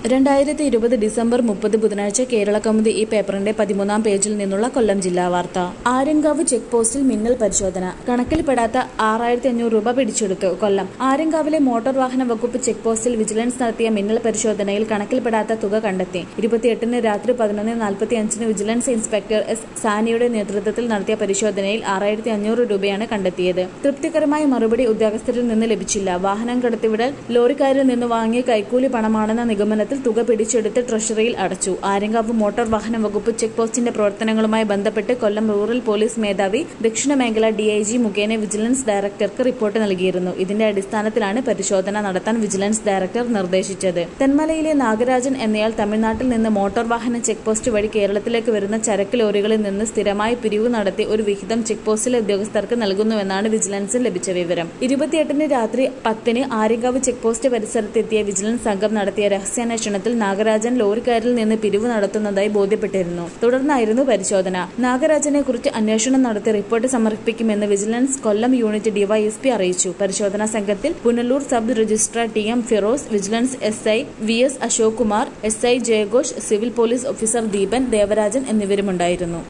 രണ്ടായിരത്തി ഇരുപത് ഡിസംബർ മുപ്പത് ബുധനാഴ്ച കേരള കൗമുദി ഈ പേപ്പറിന്റെ പതിമൂന്നാം പേജിൽ നിന്നുള്ള കൊല്ലം ജില്ലാ വാർത്ത ആര്യങ്കാവ് ചെക്ക് പോസ്റ്റിൽ മിന്നൽ പരിശോധന കണക്കിൽപ്പെടാത്ത ആറായിരത്തി അഞ്ഞൂറ് രൂപ പിടിച്ചെടുത്തു കൊല്ലം ആര്യങ്കാവിലെ മോട്ടോർ വാഹന വകുപ്പ് ചെക്ക് പോസ്റ്റിൽ വിജിലൻസ് നടത്തിയ മിന്നൽ പരിശോധനയിൽ കണക്കിൽപ്പെടാത്ത തുക കണ്ടെത്തി ഇരുപത്തിയെട്ടിന് രാത്രി പതിനൊന്ന് നാൽപ്പത്തി അഞ്ചിന് വിജിലൻസ് ഇൻസ്പെക്ടർ എസ് സാനിയുടെ നേതൃത്വത്തിൽ നടത്തിയ പരിശോധനയിൽ ആറായിരത്തി അഞ്ഞൂറ് രൂപയാണ് കണ്ടെത്തിയത് തൃപ്തികരമായ മറുപടി ഉദ്യോഗസ്ഥരിൽ നിന്ന് ലഭിച്ചില്ല വാഹനം കടത്തിവിടൽ ലോറിക്കാരിൽ നിന്ന് വാങ്ങിയ കൈക്കൂലി പണമാണെന്ന നിഗമനത്തിൽ തുക പിടിച്ചെടുത്ത് ട്രഷറിയിൽ അടച്ചു ആര്യങ്കാവ് മോട്ടോർ വാഹന വകുപ്പ് ചെക്ക് പോസ്റ്റിന്റെ പ്രവർത്തനങ്ങളുമായി ബന്ധപ്പെട്ട് കൊല്ലം റൂറൽ പോലീസ് മേധാവി ദക്ഷിണ മേഖല ഡിഐജി മുഖേന വിജിലൻസ് ഡയറക്ടർക്ക് റിപ്പോർട്ട് നൽകിയിരുന്നു ഇതിന്റെ അടിസ്ഥാനത്തിലാണ് പരിശോധന നടത്താൻ വിജിലൻസ് ഡയറക്ടർ നിർദ്ദേശിച്ചത് തെന്മലയിലെ നാഗരാജൻ എന്നയാൾ തമിഴ്നാട്ടിൽ നിന്ന് മോട്ടോർ വാഹന ചെക്ക് പോസ്റ്റ് വഴി കേരളത്തിലേക്ക് വരുന്ന ചരക്ക് ലോറികളിൽ നിന്ന് സ്ഥിരമായി പിരിവ് നടത്തി ഒരു വിഹിതം ചെക്ക് പോസ്റ്റിലെ ഉദ്യോഗസ്ഥർക്ക് നൽകുന്നുവെന്നാണ് വിജിലൻസിന് ലഭിച്ച വിവരം ഇരുപത്തിയെട്ടിന് രാത്രി പത്തിന് ആര്യങ്കാവ് ചെക്ക് പോസ്റ്റ് പരിസരത്തെത്തിയ വിജിലൻസ് സംഘം നടത്തിയ രഹസ്യാന്വേഷണത്തിൽ നാഗരാജൻ ലോറിക്കാരിൽ നിന്ന് പിരിവ് നടത്തുന്നതായി ബോധ്യപ്പെട്ടിരുന്നു തുടർന്നായിരുന്നു പരിശോധന നാഗരാജനെ കുറിച്ച് അന്വേഷണം നടത്തി റിപ്പോർട്ട് സമർപ്പിക്കുമെന്ന് വിജിലൻസ് കൊല്ലം യൂണിറ്റ് ഡിവൈഎസ്പി അറിയിച്ചു പരിശോധനാ സംഘത്തിൽ Punalur sub registrar T M Firoz vigilance S I V S Ashok Kumar S I ജയഘോഷ് civil police officer Deepan Devarajan എന്നിവരുമുണ്ടായിരുന്നു